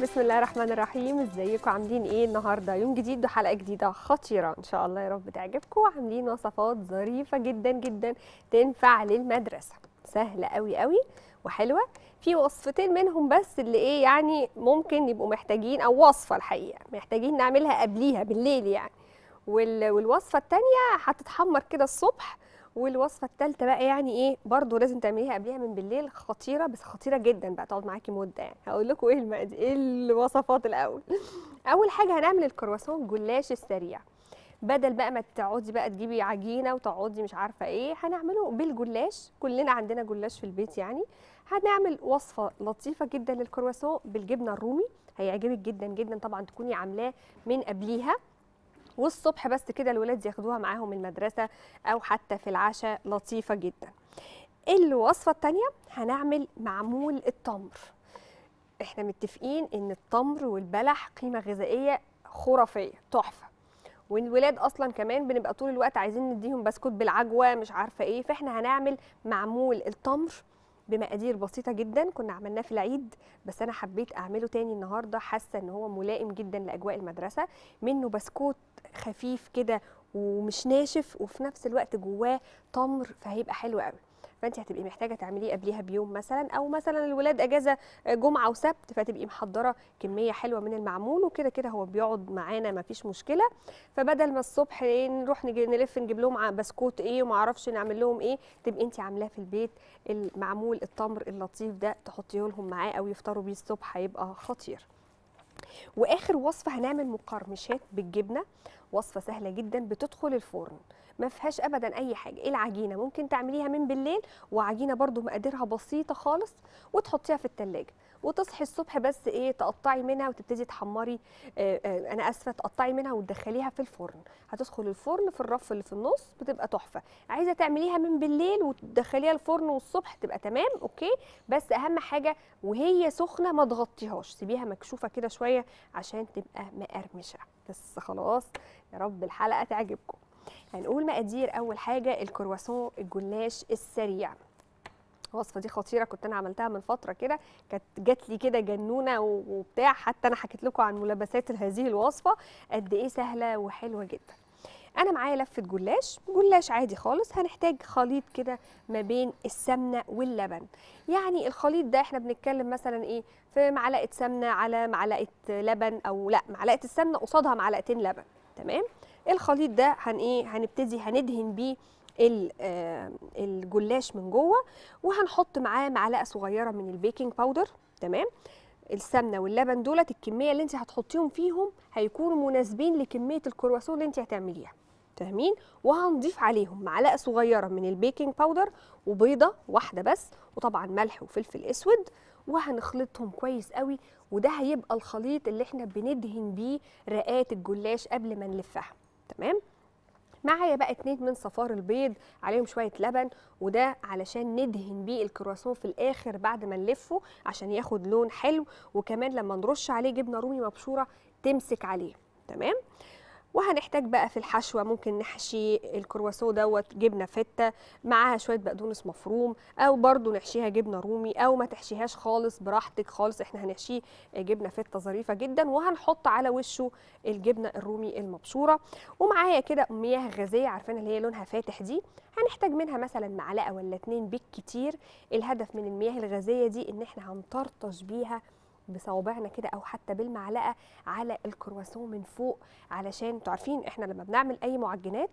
بسم الله الرحمن الرحيم ازيكم عاملين ايه النهارده يوم جديد وحلقه جديده خطيره ان شاء الله يا رب تعجبكم وعاملين وصفات ظريفه جدا جدا تنفع للمدرسه سهله قوي قوي وحلوه في وصفتين منهم بس اللي ايه يعني ممكن يبقوا محتاجين او وصفه الحقيقه محتاجين نعملها قبليها بالليل يعني وال- والوصفه الثانيه هتتحمر كده الصبح والوصفه الثالثه بقى يعني ايه برضو لازم تعمليها قبليها من بالليل خطيره بس خطيره جدا بقى تقعد معاكي مده يعني هقول لكم ايه المقادير ايه الوصفات الاول اول حاجه هنعمل الكرواسون جلاش السريع بدل بقى ما تقعدي بقى تجيبي عجينه وتقعدي مش عارفه ايه هنعمله بالجلاش كلنا عندنا جلاش في البيت يعني هنعمل وصفه لطيفه جدا للكرواسون بالجبنه الرومي هيعجبك جدا جدا طبعا تكوني عاملاه من قبليها والصبح بس كده الولاد ياخدوها معاهم المدرسه او حتى في العشاء لطيفه جدا الوصفه الثانيه هنعمل معمول التمر احنا متفقين ان التمر والبلح قيمه غذائيه خرافيه تحفه والولاد اصلا كمان بنبقى طول الوقت عايزين نديهم بسكوت بالعجوه مش عارفه ايه فاحنا هنعمل معمول التمر بمقادير بسيطه جدا كنا عملناه في العيد بس انا حبيت اعمله تاني النهارده حاسه ان هو ملائم جدا لاجواء المدرسه منه بسكوت خفيف كده ومش ناشف وفي نفس الوقت جواه تمر فهيبقى حلو قوي فانت هتبقي محتاجه تعمليه قبليها بيوم مثلا او مثلا الولاد اجازه جمعه وسبت فتبقي محضره كميه حلوه من المعمول وكده كده هو بيقعد معانا مفيش مشكله فبدل ما الصبح إيه نروح نجي نلف نجيب لهم ع- بسكوت ايه وما اعرفش نعمل لهم ايه تبقي انت عاملاه في البيت المعمول التمر اللطيف ده تحطيه لهم معاه او يفطروا بيه الصبح هيبقى خطير واخر وصفه هنعمل مقرمشات بالجبنه وصفه سهله جدا بتدخل الفرن ما فيهاش ابدا اي حاجه العجينه ممكن تعمليها من بالليل وعجينه برضو مقاديرها بسيطه خالص وتحطيها في التلاجة وتصحي الصبح بس ايه تقطعي منها وتبتدي تحمري آه آه انا اسفه تقطعي منها وتدخليها في الفرن هتدخل الفرن في الرف اللي في النص بتبقى تحفه عايزه تعمليها من بالليل وتدخليها الفرن والصبح تبقى تمام اوكي بس اهم حاجه وهي سخنه ما تغطيهاش سيبيها مكشوفه كده شويه عشان تبقى مقرمشه بس خلاص يا رب الحلقه تعجبكم هنقول مقادير اول حاجه الكرواسون الجلاش السريع الوصفه دي خطيره كنت انا عملتها من فتره كده كانت جات لي كده جنونه و- وبتاع حتى انا حكيت لكم عن ملابسات هذه الوصفه قد ايه سهله وحلوه جدا انا معايا لفه جلاش جلاش عادي خالص هنحتاج خليط كده ما بين السمنه واللبن يعني الخليط ده احنا بنتكلم مثلا ايه في معلقه سمنه على معلقه لبن او لا معلقه السمنه قصادها معلقتين لبن تمام الخليط ده هن ايه هنبتدي هندهن بيه ال- آه، الجلاش من جوه وهنحط معاه معلقه صغيره من البيكنج باودر تمام السمنه واللبن دولت الكميه اللي انت هتحطيهم فيهم هيكونوا مناسبين لكميه الكرواسون اللي انت هتعمليها فاهمين وهنضيف عليهم معلقه صغيره من البيكنج باودر وبيضه واحده بس وطبعا ملح وفلفل اسود وهنخلطهم كويس قوي وده هيبقى الخليط اللي احنا بندهن بيه رقات الجلاش قبل ما نلفها تمام معايا بقى اتنين من صفار البيض عليهم شويه لبن وده علشان ندهن بيه الكرواسون في الاخر بعد ما نلفه عشان ياخد لون حلو وكمان لما نرش عليه جبنه رومي مبشوره تمسك عليه تمام وهنحتاج بقى في الحشوه ممكن نحشي الكرواسون دوت جبنه فته معاها شويه بقدونس مفروم او برضو نحشيها جبنه رومي او ما تحشيهاش خالص براحتك خالص احنا هنحشيه جبنه فته ظريفه جدا وهنحط على وشه الجبنه الرومي المبشوره ومعايا كده مياه غازيه عارفين اللي هي لونها فاتح دي هنحتاج منها مثلا معلقه ولا اتنين بالكتير الهدف من المياه الغازيه دي ان احنا هنطرطش بيها بصوابعنا كده او حتى بالمعلقه على الكرواسون من فوق علشان انتوا عارفين احنا لما بنعمل اي معجنات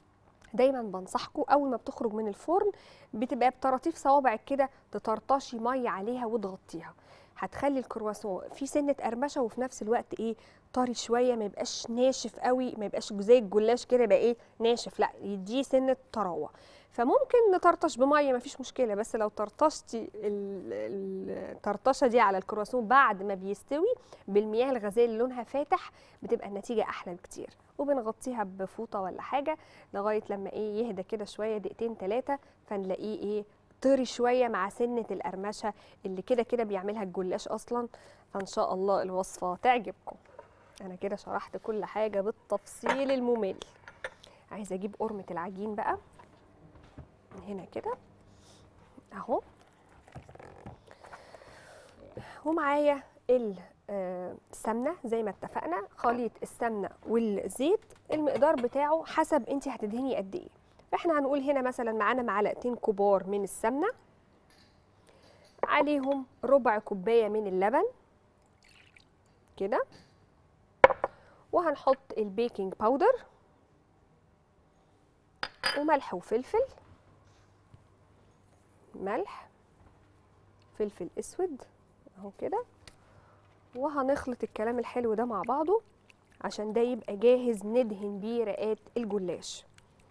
دايما بنصحكم اول ما بتخرج من الفرن بتبقى بطراطيف صوابعك كده تطرطشي ميه عليها وتغطيها هتخلي الكرواسون فيه سنه قرمشه وفي نفس الوقت ايه طري شويه ما يبقاش ناشف قوي ما يبقاش زي الجلاش كده يبقى ايه ناشف لا يديه سنه طراوه فممكن نطرطش بميه مفيش مشكله بس لو طرطشتي ال- الطرطشه دي على الكرواسون بعد ما بيستوي بالمياه الغازيه اللي لونها فاتح بتبقى النتيجه احلى بكتير وبنغطيها بفوطه ولا حاجه لغايه لما ايه يهدى كده شويه دقيقتين ثلاثه فنلاقيه ايه طري شويه مع سنه القرمشه اللي كده كده بيعملها الجلاش اصلا فان شاء الله الوصفه تعجبكم انا كده شرحت كل حاجه بالتفصيل الممل عايزه اجيب قرمه العجين بقى من هنا كده اهو ومعايا ال آه، سمنه زي ما اتفقنا خليط السمنه والزيت المقدار بتاعه حسب انت هتدهني قد ايه فاحنا هنقول هنا مثلا معانا معلقتين كبار من السمنه عليهم ربع كوبايه من اللبن كده وهنحط البيكنج باودر وملح وفلفل ملح فلفل اسود اهو كده وهنخلط الكلام الحلو ده مع بعضه عشان ده يبقى جاهز ندهن بيه رقات الجلاش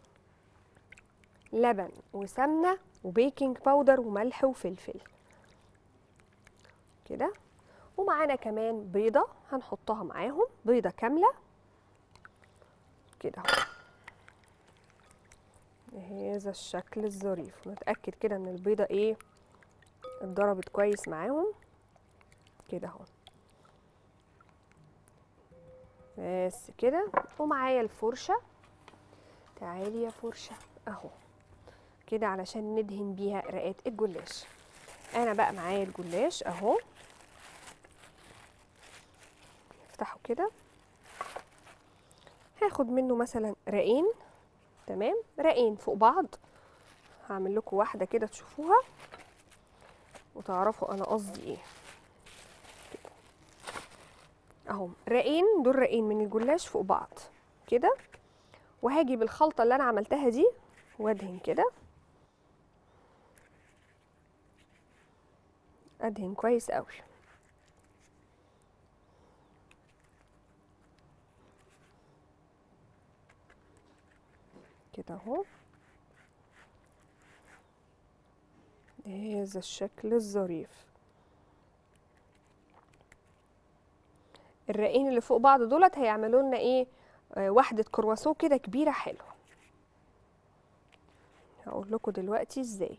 لبن وسمنه وبيكنج باودر وملح وفلفل كده ومعانا كمان بيضه هنحطها معاهم بيضه كامله كده اهو بهذا الشكل الظريف نتاكد كده ان البيضه ايه اتضربت كويس معاهم كده اهو بس كده ومعايا الفرشه تعالي يا فرشه اهو كده علشان ندهن بيها رقات الجلاش انا بقى معايا الجلاش اهو افتحه كده هاخد منه مثلا رقين تمام رقين فوق بعض هعمل لكم واحده كده تشوفوها وتعرفوا انا قصدي ايه كده. اهو رقين دول رقين من الجلاش فوق بعض كده وهاجي بالخلطه اللي انا عملتها دي وادهن كده ادهن كويس قوي كده اهو بهذا الشكل الظريف الرقين اللي فوق بعض دولت هيعملوا لنا ايه آه واحده كرواسون كده كبيره حلوه هقول لكم دلوقتي ازاي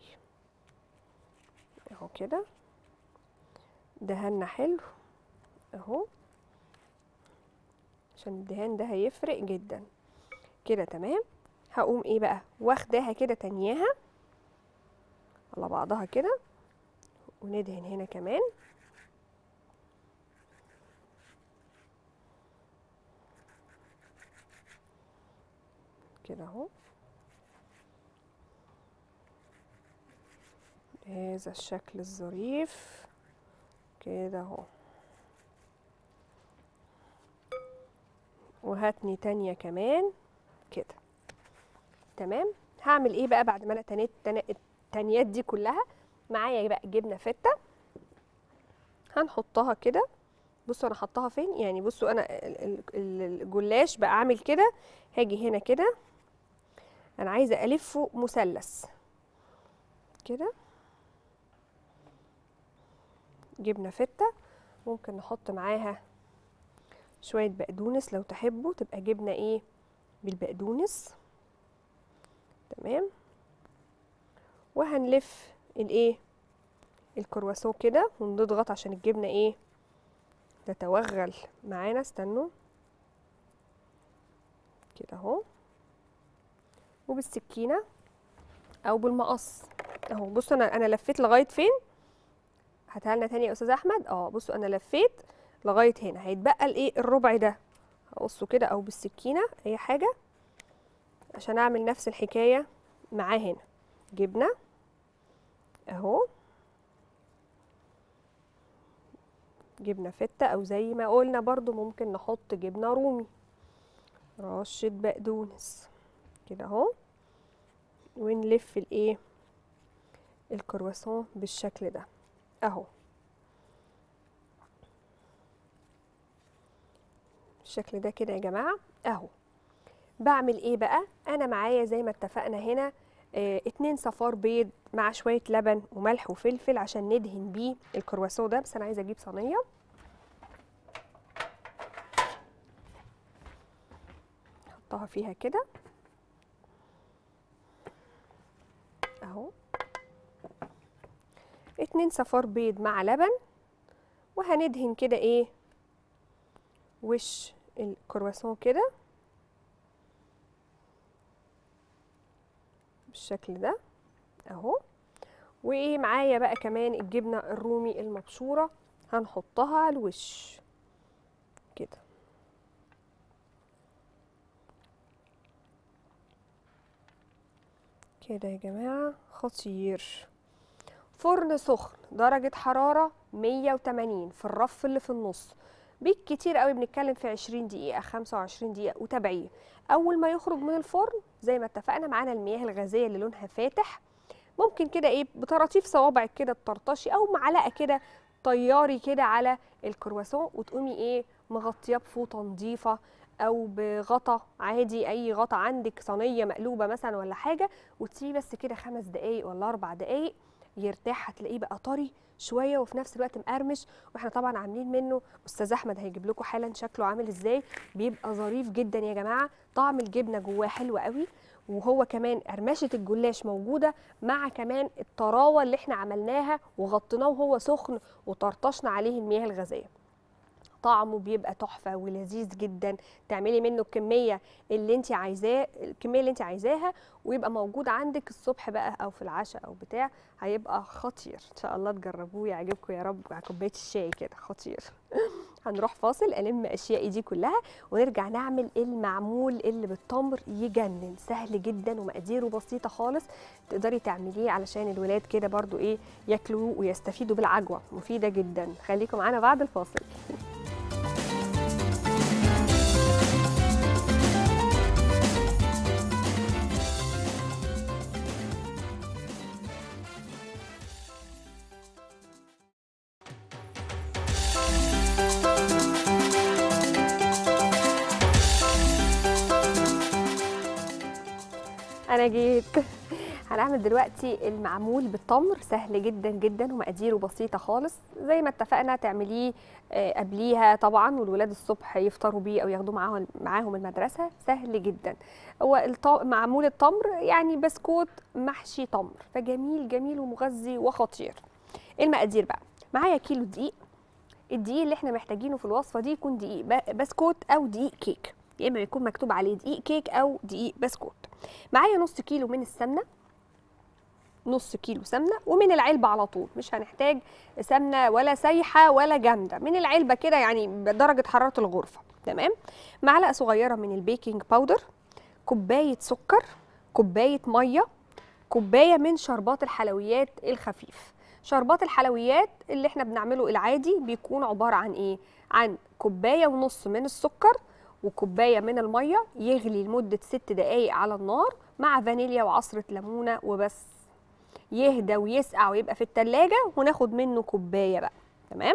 اهو كده دهنا حلو اهو عشان الدهان ده هيفرق جدا كده تمام هقوم ايه بقى واخداها كده تانياها على بعضها كده وندهن هنا كمان كده اهو بهذا الشكل الظريف كده اهو وهاتني تانية كمان كده تمام هعمل ايه بقى بعد ما انا تنيت تنا- التانيات دي كلها معايا بقى جبنه فته هنحطها كده بصوا انا حطاها فين يعني بصوا انا ال- ال- ال- الجلاش بقى عامل كده هاجي هنا كده انا عايزه الفه مثلث كده جبنه فته ممكن نحط معاها شويه بقدونس لو تحبوا تبقى جبنه ايه بالبقدونس تمام وهنلف الايه الكرواسون كده ونضغط عشان الجبنه ايه تتوغل معانا استنوا كده اهو وبالسكينه او بالمقص اهو بصوا انا انا لفيت لغايه فين هاتها لنا تاني يا استاذ احمد اه بصوا انا لفيت لغايه هنا هيتبقى الايه الربع ده هقصه كده او بالسكينه اي حاجه عشان اعمل نفس الحكايه معاه هنا جبنه اهو جبنه فته او زي ما قلنا برضو ممكن نحط جبنه رومي رشه بقدونس كده اهو ونلف الايه الكرواسون بالشكل ده اهو بالشكل ده كده يا جماعه اهو بعمل ايه بقى انا معايا زي ما اتفقنا هنا اه اتنين صفار بيض مع شويه لبن وملح وفلفل عشان ندهن بيه الكرواسون ده بس انا عايزه اجيب صينيه احطها فيها كده اهو اتنين صفار بيض مع لبن وهندهن كده ايه وش الكرواسون كده بالشكل ده اهو وايه معايا بقى كمان الجبنه الرومي المبشوره هنحطها على الوش كده كده يا جماعة خطير فرن سخن درجة حرارة 180 في الرف اللي في النص بالكتير قوي بنتكلم في 20 دقيقة 25 دقيقة وتابعيه أول ما يخرج من الفرن زي ما اتفقنا معانا المياه الغازية اللي لونها فاتح ممكن كده ايه بطراطيف صوابعك كده تطرطشي أو معلقة كده طياري كده على الكرواسون وتقومي ايه مغطياه بفوطة نظيفة او بغطا عادي اي غطا عندك صينيه مقلوبه مثلا ولا حاجه وتسيبيه بس كده خمس دقايق ولا اربع دقايق يرتاح هتلاقيه بقى طري شويه وفي نفس الوقت مقرمش واحنا طبعا عاملين منه استاذ احمد هيجيب لكم حالا شكله عامل ازاي بيبقى ظريف جدا يا جماعه طعم الجبنه جواه حلو قوي وهو كمان قرمشه الجلاش موجوده مع كمان الطراوه اللي احنا عملناها وغطيناه وهو سخن وطرطشنا عليه المياه الغازيه طعمه بيبقى تحفه ولذيذ جدا تعملي منه الكميه اللي انت عايزاه الكميه اللي انت عايزاها ويبقى موجود عندك الصبح بقى او في العشاء او بتاع هيبقى خطير ان شاء الله تجربوه يعجبكم يا رب على كوبايه الشاي كده خطير هنروح فاصل الم اشيائي دي كلها ونرجع نعمل المعمول اللي بالتمر يجنن سهل جدا ومقاديره بسيطه خالص تقدري تعمليه علشان الولاد كده برضو ايه ياكلوه ويستفيدوا بالعجوه مفيده جدا خليكم معانا بعد الفاصل انا جيت هنعمل دلوقتي المعمول بالتمر سهل جدا جدا ومقاديره بسيطه خالص زي ما اتفقنا تعمليه آه، قبليها طبعا والولاد الصبح يفطروا بيه او ياخدوه معاهم معاهم المدرسه سهل جدا هو الط- معمول التمر يعني بسكوت محشي تمر فجميل جميل ومغذي وخطير المقادير بقى معايا كيلو دقيق الدقيق اللي احنا محتاجينه في الوصفه دي يكون دقيق ب- بسكوت او دقيق كيك يا اما يكون مكتوب عليه دقيق كيك او دقيق بسكوت معايا نص كيلو من السمنه نص كيلو سمنه ومن العلبه على طول مش هنحتاج سمنه ولا سايحه ولا جامده من العلبه كده يعني بدرجه حراره الغرفه تمام معلقه صغيره من البيكنج باودر كوبايه سكر كوبايه ميه كوبايه من شربات الحلويات الخفيف شربات الحلويات اللي احنا بنعمله العادي بيكون عباره عن ايه عن كوبايه ونص من السكر وكوبايه من الميه يغلي لمده ست دقائق على النار مع فانيليا وعصره ليمونه وبس يهدى ويسقع ويبقى في التلاجة وناخد منه كوبايه بقى تمام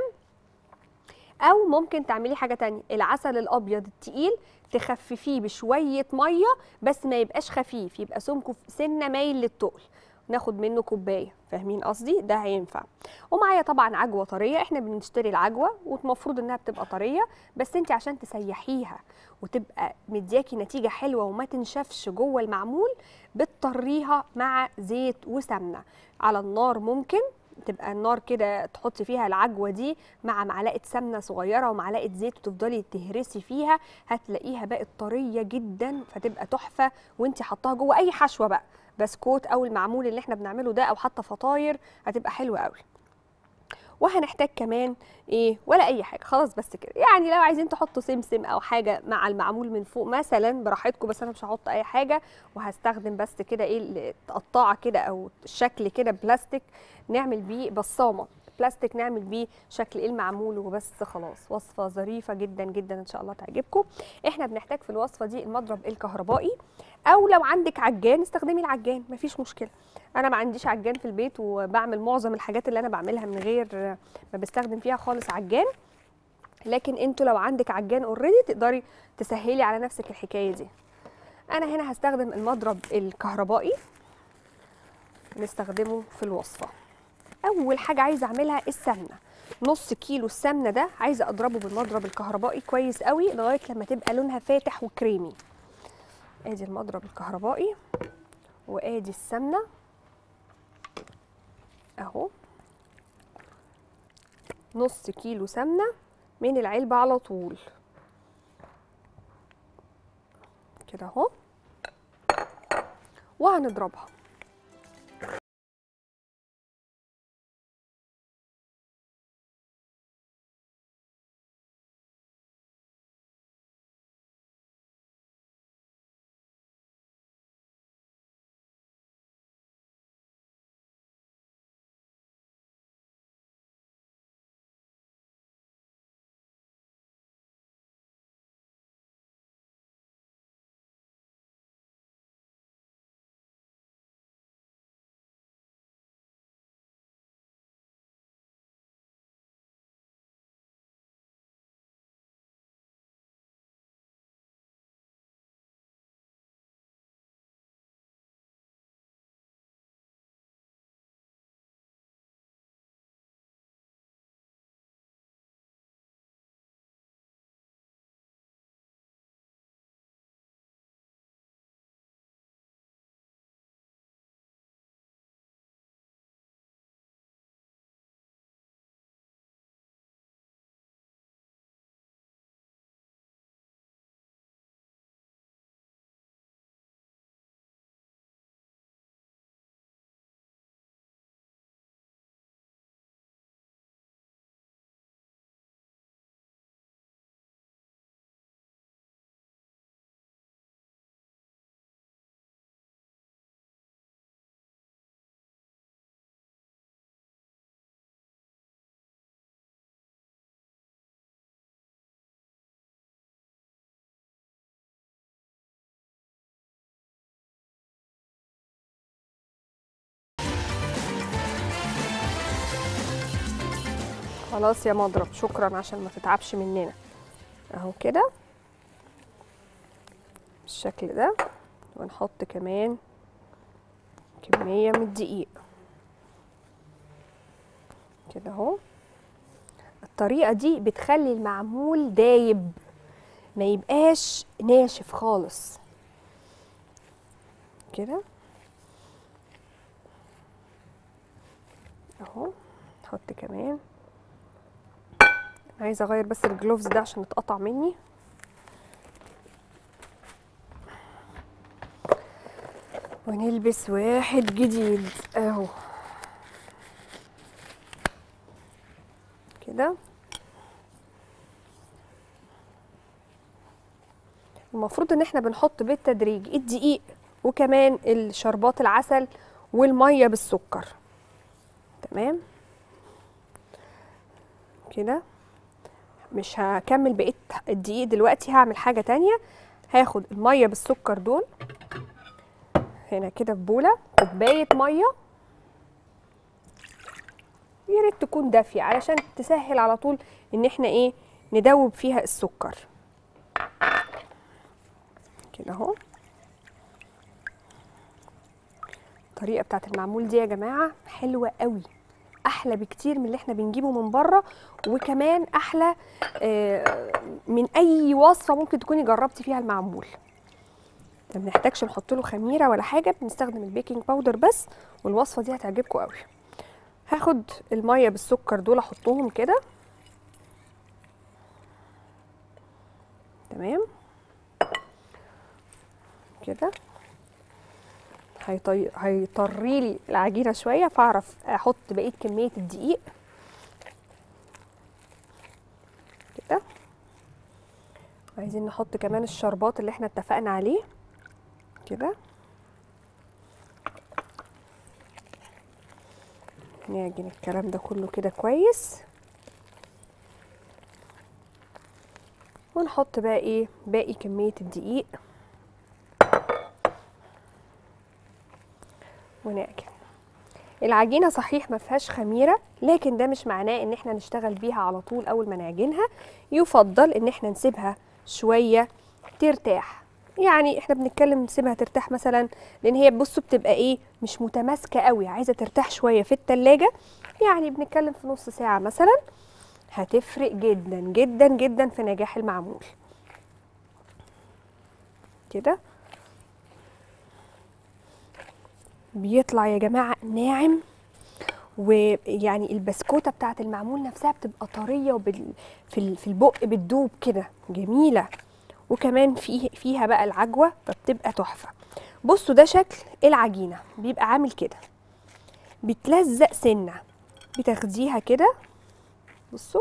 او ممكن تعملي حاجه تانية العسل الابيض التقيل تخففيه بشويه ميه بس ما يبقاش خفيف يبقى سمكه سنه مايل للتقل ناخد منه كوبايه فاهمين قصدي ده هينفع ومعايا طبعا عجوه طريه احنا بنشتري العجوه والمفروض انها بتبقى طريه بس انت عشان تسيحيها وتبقى مدياكي نتيجه حلوه وما تنشفش جوه المعمول بتطريها مع زيت وسمنه على النار ممكن تبقى النار كده تحطي فيها العجوه دي مع معلقه سمنه صغيره ومعلقه زيت وتفضلي تهرسي فيها هتلاقيها بقت طريه جدا فتبقى تحفه وانت حطاها جوه اي حشوه بقى بسكوت او المعمول اللي احنا بنعمله ده او حتى فطاير هتبقى حلوه قوي وهنحتاج كمان ايه ولا اي حاجه خلاص بس كده يعني لو عايزين تحطوا سمسم او حاجه مع المعمول من فوق مثلا براحتكم بس انا مش هحط اي حاجه وهستخدم بس كده ايه التقطعه كده او شكل كده بلاستيك نعمل بيه بصامه بلاستيك نعمل بيه شكل المعمول وبس خلاص وصفه ظريفه جدا جدا ان شاء الله تعجبكم احنا بنحتاج في الوصفه دي المضرب الكهربائي او لو عندك عجان استخدمي العجان مفيش مشكله انا ما عنديش عجان في البيت وبعمل معظم الحاجات اللي انا بعملها من غير ما بستخدم فيها خالص عجان لكن انتوا لو عندك عجان اوريدي تقدري تسهلي على نفسك الحكايه دي انا هنا هستخدم المضرب الكهربائي نستخدمه في الوصفه اول حاجه عايزه اعملها السمنه نص كيلو السمنه ده عايزه اضربه بالمضرب الكهربائي كويس قوي لغايه لما تبقى لونها فاتح وكريمي ادي المضرب الكهربائي وادي السمنه اهو نص كيلو سمنه من العلبه على طول كده اهو وهنضربها خلاص يا مضرب شكرا عشان ما تتعبش مننا اهو كده بالشكل ده ونحط كمان كمية من الدقيق كده اهو الطريقة دي بتخلي المعمول دايب ما يبقاش ناشف خالص كده اهو نحط كمان عايزه اغير بس الجلوفز ده عشان اتقطع مني ونلبس واحد جديد اهو كده المفروض ان احنا بنحط بالتدريج الدقيق وكمان الشربات العسل والميه بالسكر تمام كده مش هكمل بقيه الدقيق دلوقتي هعمل حاجه تانية هاخد الميه بالسكر دول هنا كده في بوله كوبايه ميه يا ريت تكون دافيه علشان تسهل على طول ان احنا ايه ندوب فيها السكر كده اهو الطريقه بتاعت المعمول دي يا جماعه حلوه قوي احلى بكتير من اللي احنا بنجيبه من بره وكمان احلى آه، من اي وصفه ممكن تكوني جربتي فيها المعمول ما بنحتاجش نحط له خميره ولا حاجه بنستخدم البيكنج باودر بس والوصفه دي هتعجبكم قوي هاخد الميه بالسكر دول احطهم كده تمام كده هيطي... هيطري لي العجينه شويه فاعرف احط بقيه كميه الدقيق كده عايزين نحط كمان الشربات اللي احنا اتفقنا عليه كده نعجن الكلام ده كله كده كويس ونحط بقى ايه باقي كميه الدقيق ونعجن العجينه صحيح ما فيهاش خميره لكن ده مش معناه ان احنا نشتغل بيها على طول اول ما نعجنها يفضل ان احنا نسيبها شويه ترتاح يعني احنا بنتكلم نسيبها ترتاح مثلا لان هي بصوا بتبقى ايه مش متماسكه قوي عايزه ترتاح شويه في التلاجة يعني بنتكلم في نص ساعه مثلا هتفرق جدا جدا جدا في نجاح المعمول كده بيطلع يا جماعه ناعم ويعني البسكوته بتاعت المعمول نفسها بتبقى طريه وبال في ال- في البق بتدوب كده جميله وكمان فيه فيها بقى العجوه فبتبقى تحفه بصوا ده شكل العجينه بيبقى عامل كده بتلزق سنه بتاخديها كده بصوا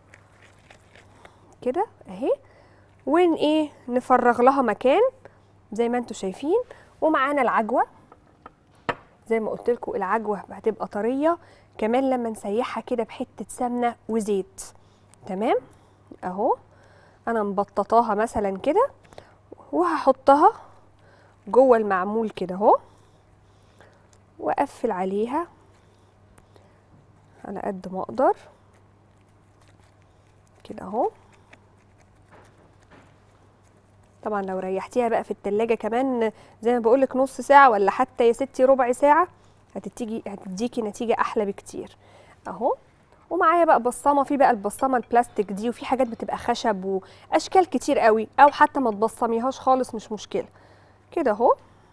كده اهي ون ايه نفرغ لها مكان زي ما انتم شايفين ومعانا العجوه زي ما قلت لكم العجوه هتبقى طريه كمان لما نسيحها كده بحته سمنه وزيت تمام اهو انا مبططاها مثلا كده وهحطها جوه المعمول كده اهو واقفل عليها على قد ما اقدر كده اهو طبعا لو ريحتيها بقى في التلاجة كمان زي ما بقولك نص ساعة ولا حتى يا ستي ربع ساعة هتتيجي هتديكي نتيجة أحلى بكتير أهو ومعايا بقى بصامة في بقى البصامة البلاستيك دي وفي حاجات بتبقى خشب وأشكال كتير قوي أو حتى ما تبصميهاش خالص مش مشكلة كده أهو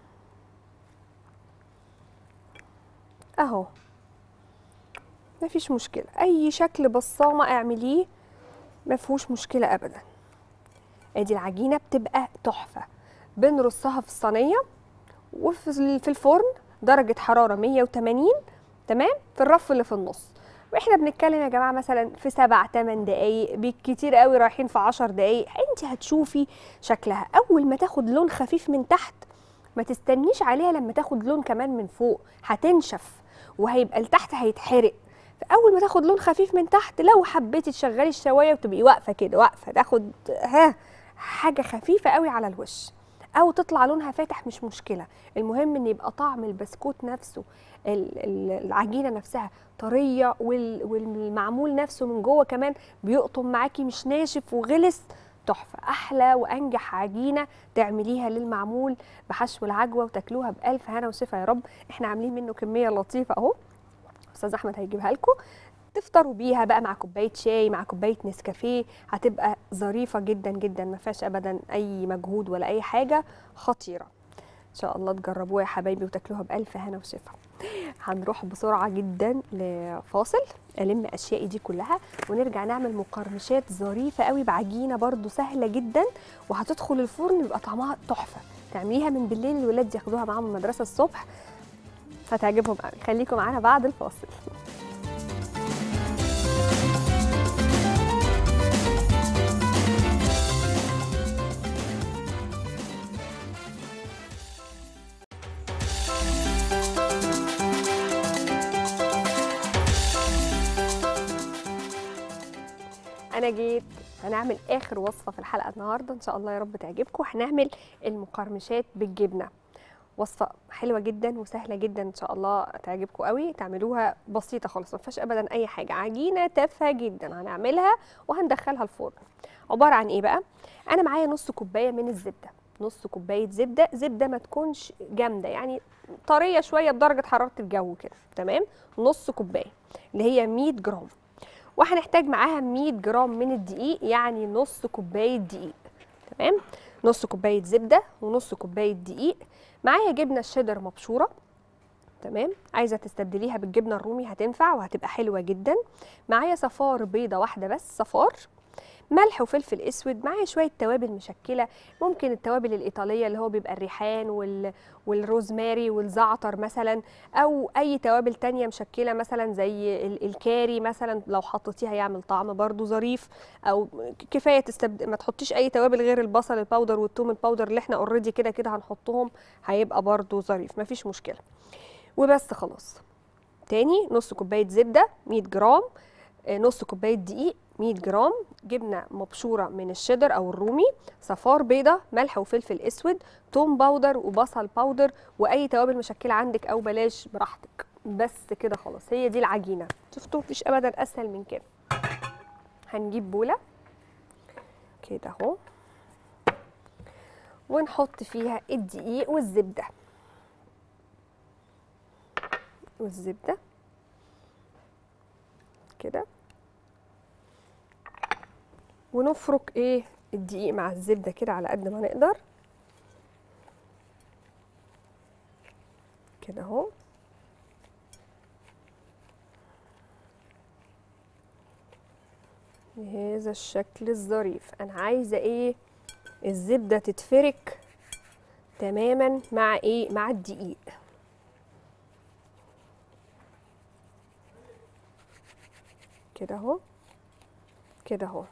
أهو مفيش مشكلة أي شكل بصامة اعمليه مفيهوش مشكلة أبداً ادي العجينه بتبقى تحفه بنرصها في الصينيه وفي ال- في الفرن درجه حراره 180 تمام في الرف اللي في النص واحنا بنتكلم يا جماعه مثلا في سبع 8 دقايق بالكتير قوي رايحين في 10 دقايق انت هتشوفي شكلها اول ما تاخد لون خفيف من تحت ما تستنيش عليها لما تاخد لون كمان من فوق هتنشف وهيبقى لتحت هيتحرق فاول ما تاخد لون خفيف من تحت لو حبيتي تشغلي الشوايه وتبقي واقفه كده واقفه تاخد ها حاجه خفيفه قوي على الوش او تطلع لونها فاتح مش مشكله المهم ان يبقى طعم البسكوت نفسه ال- ال- العجينه نفسها طريه وال- والمعمول نفسه من جوه كمان بيقطم معاكي مش ناشف وغلس تحفه احلى وانجح عجينه تعمليها للمعمول بحشو العجوه وتاكلوها بالف هنا وشفا يا رب احنا عاملين منه كميه لطيفه اهو استاذ احمد هيجيبها لكم تفطروا بيها بقى مع كوبايه شاي مع كوبايه نسكافيه هتبقى ظريفه جدا جدا ما فيهاش ابدا اي مجهود ولا اي حاجه خطيره ان شاء الله تجربوها يا حبايبي وتاكلوها بالف هنا وشفا هنروح بسرعه جدا لفاصل الم اشيائي دي كلها ونرجع نعمل مقرمشات ظريفه قوي بعجينه برده سهله جدا وهتدخل الفرن يبقى طعمها تحفه تعمليها من بالليل الولاد ياخدوها معاهم المدرسه الصبح هتعجبهم قوي خليكم معانا بعد الفاصل انا جيت هنعمل اخر وصفه في الحلقه النهارده ان شاء الله يا رب تعجبكم هنعمل المقرمشات بالجبنه وصفه حلوه جدا وسهله جدا ان شاء الله تعجبكم قوي تعملوها بسيطه خالص ما فيهاش ابدا اي حاجه عجينه تافهه جدا هنعملها وهندخلها الفرن عباره عن ايه بقى انا معايا نص كوبايه من الزبده نص كوبايه زبده زبده ما تكونش جامده يعني طريه شويه بدرجه حراره الجو كده تمام نص كوبايه اللي هي 100 جرام وهنحتاج معاها 100 جرام من الدقيق يعني نص كوبايه دقيق تمام نص كوبايه زبده ونص كوبايه دقيق معايا جبنه الشيدر مبشوره تمام عايزه تستبدليها بالجبنه الرومي هتنفع وهتبقى حلوه جدا معايا صفار بيضه واحده بس صفار ملح وفلفل اسود معايا شويه توابل مشكله ممكن التوابل الايطاليه اللي هو بيبقى الريحان وال... والروزماري والزعتر مثلا او اي توابل تانية مشكله مثلا زي ال- الكاري مثلا لو حطيتيها يعمل طعم برضو ظريف او كفايه تستبد... ما تحطيش اي توابل غير البصل الباودر والثوم الباودر اللي احنا اوريدي كده كده هنحطهم هيبقى برضو ظريف مفيش مشكله وبس خلاص تاني نص كوبايه زبده 100 جرام آه، نص كوبايه دقيق 100 جرام جبنه مبشوره من الشيدر او الرومي صفار بيضه ملح وفلفل اسود توم باودر وبصل باودر واي توابل مشكله عندك او بلاش براحتك بس كده خلاص هي دي العجينه شفتوا مفيش ابدا اسهل من كده هنجيب بوله كده اهو ونحط فيها الدقيق والزبده والزبده كده ونفرك ايه الدقيق مع الزبده كده على قد ما نقدر كده اهو بهذا الشكل الظريف انا عايزه ايه الزبده تتفرك تماما مع ايه مع الدقيق كده اهو كده اهو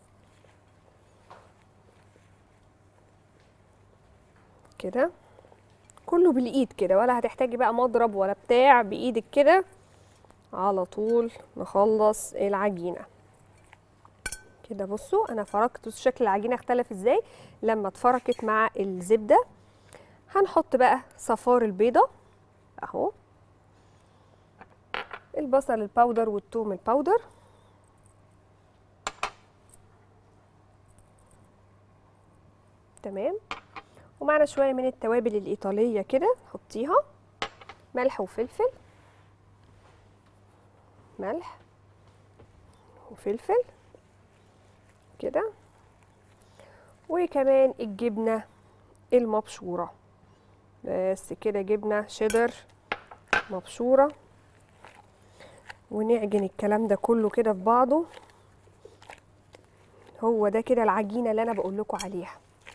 كده كله بالايد كده ولا هتحتاجي بقى مضرب ولا بتاع بايدك كده على طول نخلص العجينه كده بصوا انا فركت شكل العجينه اختلف ازاي لما اتفركت مع الزبده هنحط بقى صفار البيضه اهو البصل الباودر والثوم الباودر تمام ومعنا شويه من التوابل الايطاليه كده حطيها ملح وفلفل ملح وفلفل كده وكمان الجبنه المبشوره بس كده جبنه شيدر مبشوره ونعجن الكلام ده كله كده في بعضه هو ده كده العجينه اللي انا بقول لكم عليها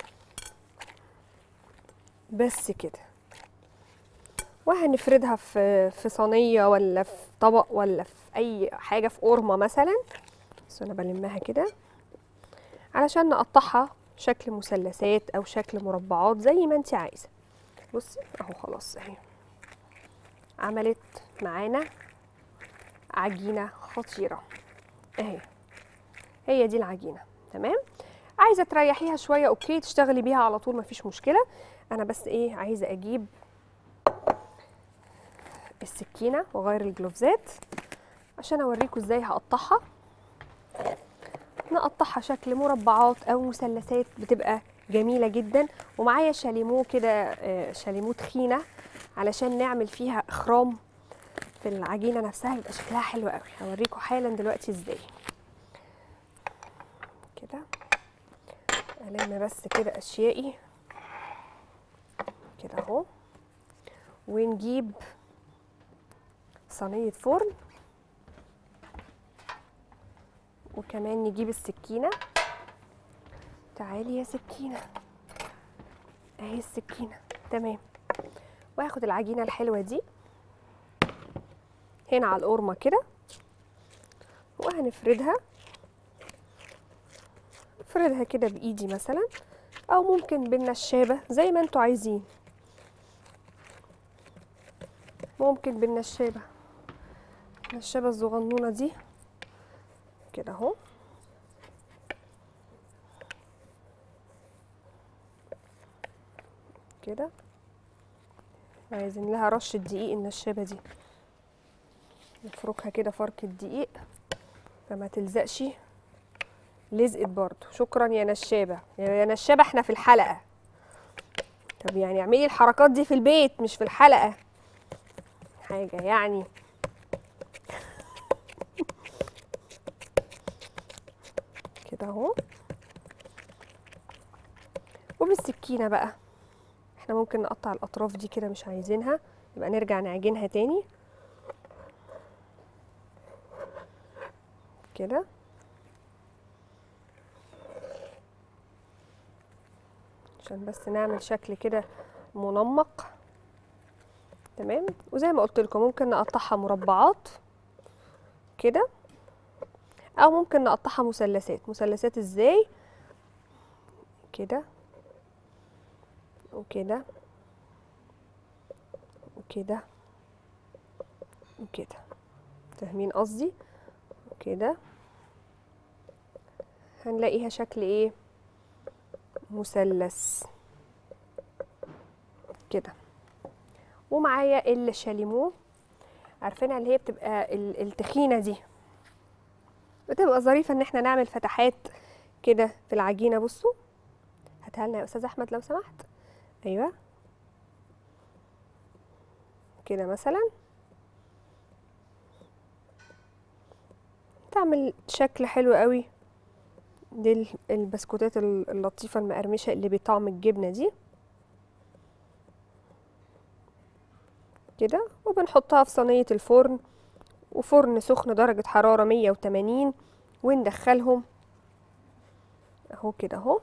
بس كده وهنفردها في في صينيه ولا في طبق ولا في اي حاجه في قرمه مثلا بس انا بلمها كده علشان نقطعها شكل مثلثات او شكل مربعات زي ما انت عايزه بصي اهو خلاص اهي عملت معانا عجينه خطيره اهي هي دي العجينه تمام عايزه تريحيها شويه اوكي تشتغلي بيها على طول مفيش مشكله انا بس ايه عايزه اجيب السكينه واغير الجلوفزات عشان اوريكم ازاي هقطعها نقطعها شكل مربعات او مثلثات بتبقى جميله جدا ومعايا شاليمو كده آه، شاليمو تخينه علشان نعمل فيها اخرام في العجينه نفسها يبقى شكلها حلو قوي هوريكم حالا دلوقتي ازاي كده الم بس كده اشيائي كده اهو ونجيب صينيه فرن وكمان نجيب السكينه تعالي يا سكينه اهي السكينه تمام واخد العجينه الحلوه دي هنا على القرمه كده وهنفردها افردها كده بايدي مثلا او ممكن بالنشابه زي ما انتوا عايزين ممكن بالنشابه النشابه الصغنونه دي كده اهو كده عايزين لها رشه دقيق النشابه دي نفركها كده فرك الدقيق فما تلزقش لزقت برضو شكرا يا نشابه يا نشابه احنا في الحلقه طب يعني اعملي الحركات دي في البيت مش في الحلقه حاجه يعني كده اهو وبالسكينه بقى احنا ممكن نقطع الاطراف دي كده مش عايزينها يبقى نرجع نعجنها تاني كده عشان بس نعمل شكل كده منمق تمام وزي ما قلت لكم ممكن نقطعها مربعات كده او ممكن نقطعها مثلثات مثلثات ازاي كده وكده وكده وكده فاهمين قصدي كده هنلاقيها شكل ايه مثلث كده ومعايا الشاليمو عارفينها اللي هي بتبقى ال- التخينه دي بتبقى ظريفه ان احنا نعمل فتحات كده في العجينه بصوا هاتها لنا يا استاذ احمد لو سمحت ايوه كده مثلا تعمل شكل حلو قوي دي البسكوتات ال- اللطيفة المقرمشة اللي بطعم الجبنة دي كده وبنحطها في صينية الفرن وفرن سخن درجة حرارة 180 وندخلهم اهو كده اهو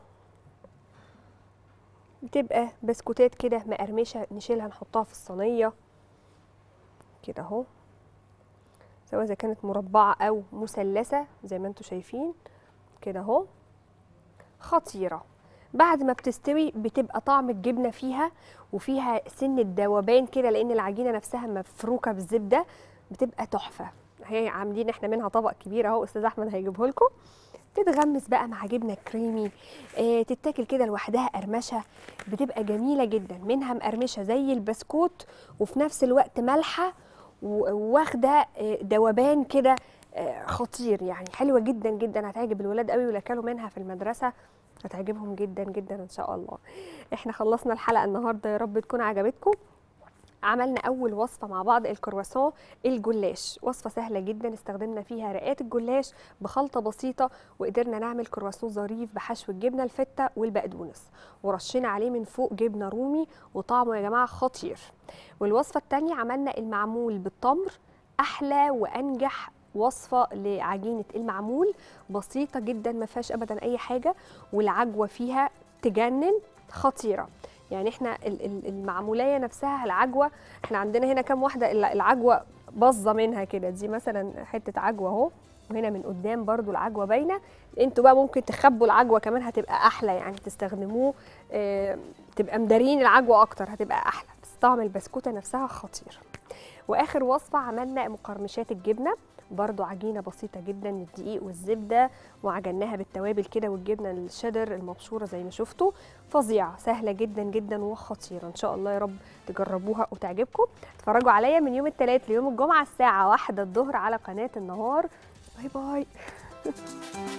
بتبقى بسكوتات كده مقرمشة نشيلها نحطها في الصينية كده اهو سواء اذا كانت مربعة او مثلثة زي ما انتوا شايفين كده اهو خطيرة بعد ما بتستوي بتبقى طعم الجبنة فيها وفيها سنة ذوبان كده لأن العجينة نفسها مفروكة بالزبدة بتبقى تحفة هي عاملين احنا منها طبق كبير اهو استاذ احمد هيجيبه لكم تتغمس بقى مع جبنه كريمي اه تتاكل كده لوحدها قرمشه بتبقى جميله جدا منها مقرمشه زي البسكوت وفي نفس الوقت مالحه و- واخده آه، ذوبان كده آه، خطير يعني حلوه جدا جدا هتعجب الولاد قوي ولو كانوا منها في المدرسه هتعجبهم جدا جدا ان شاء الله احنا خلصنا الحلقه النهارده يا رب تكون عجبتكم عملنا اول وصفه مع بعض الكرواسون الجلاش وصفه سهله جدا استخدمنا فيها رقات الجلاش بخلطه بسيطه وقدرنا نعمل كرواسون ظريف بحشو الجبنه الفته والبقدونس ورشينا عليه من فوق جبنه رومي وطعمه يا جماعه خطير والوصفه الثانيه عملنا المعمول بالتمر احلى وانجح وصفه لعجينه المعمول بسيطه جدا ما فيهاش ابدا اي حاجه والعجوه فيها تجنن خطيره يعني احنا ال- ال- المعموليه نفسها العجوه احنا عندنا هنا كام واحده ال- العجوه باظه منها كده دي مثلا حته عجوه اهو وهنا من قدام برضو العجوه باينه انتوا بقى ممكن تخبوا العجوه كمان هتبقى احلى يعني تستخدموه اه تبقى مدارين العجوه اكتر هتبقى احلى بس طعم البسكوته نفسها خطير واخر وصفه عملنا مقرمشات الجبنه برضو عجينه بسيطه جدا من الدقيق والزبده وعجناها بالتوابل كده والجبنه الشيدر المبشوره زي ما شفتوا فظيعه سهله جدا جدا وخطيره ان شاء الله يا رب تجربوها وتعجبكم اتفرجوا عليا من يوم الثلاث ليوم الجمعه الساعه واحدة الظهر على قناه النهار باي باي